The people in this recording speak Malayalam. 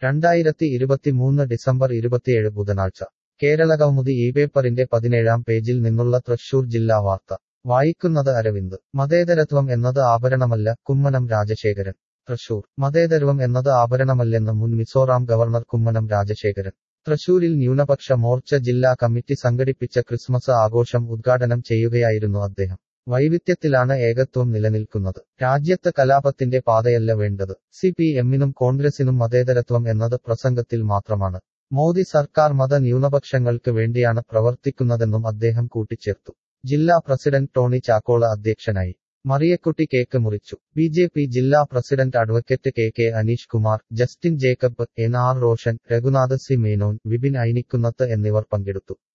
രണ്ടായിരത്തി ഇരുപത്തിമൂന്ന് ഡിസംബർ ഇരുപത്തിയേഴ് ബുധനാഴ്ച കേരളകൗമുദി ഈ പേപ്പറിന്റെ പതിനേഴാം പേജിൽ നിന്നുള്ള തൃശൂർ ജില്ലാ വാർത്ത വായിക്കുന്നത് അരവിന്ദ് മതേതരത്വം എന്നത് ആഭരണമല്ല കുമ്മനം രാജശേഖരൻ തൃശൂർ മതേതരത്വം എന്നത് ആഭരണമല്ലെന്ന് മുൻ മിസോറാം ഗവർണർ കുമ്മനം രാജശേഖരൻ തൃശൂരിൽ ന്യൂനപക്ഷ മോർച്ച ജില്ലാ കമ്മിറ്റി സംഘടിപ്പിച്ച ക്രിസ്മസ് ആഘോഷം ഉദ്ഘാടനം ചെയ്യുകയായിരുന്നു അദ്ദേഹം വൈവിധ്യത്തിലാണ് ഏകത്വം നിലനിൽക്കുന്നത് രാജ്യത്ത് കലാപത്തിന്റെ പാതയല്ല വേണ്ടത് സി പി എമ്മിനും കോൺഗ്രസിനും മതേതരത്വം എന്നത് പ്രസംഗത്തിൽ മാത്രമാണ് മോദി സർക്കാർ മത ന്യൂനപക്ഷങ്ങൾക്ക് വേണ്ടിയാണ് പ്രവർത്തിക്കുന്നതെന്നും അദ്ദേഹം കൂട്ടിച്ചേർത്തു ജില്ലാ പ്രസിഡന്റ് ടോണി ചാക്കോള അധ്യക്ഷനായി മറിയക്കുട്ടി കേക്ക് മുറിച്ചു ബി ജെ പി ജില്ലാ president advocate K K Aneesh Kumar Justin Jacob N R Roshan Raghunath C Menon Vipin Ainikkunnath എന്നിവർ പങ്കെടുത്തു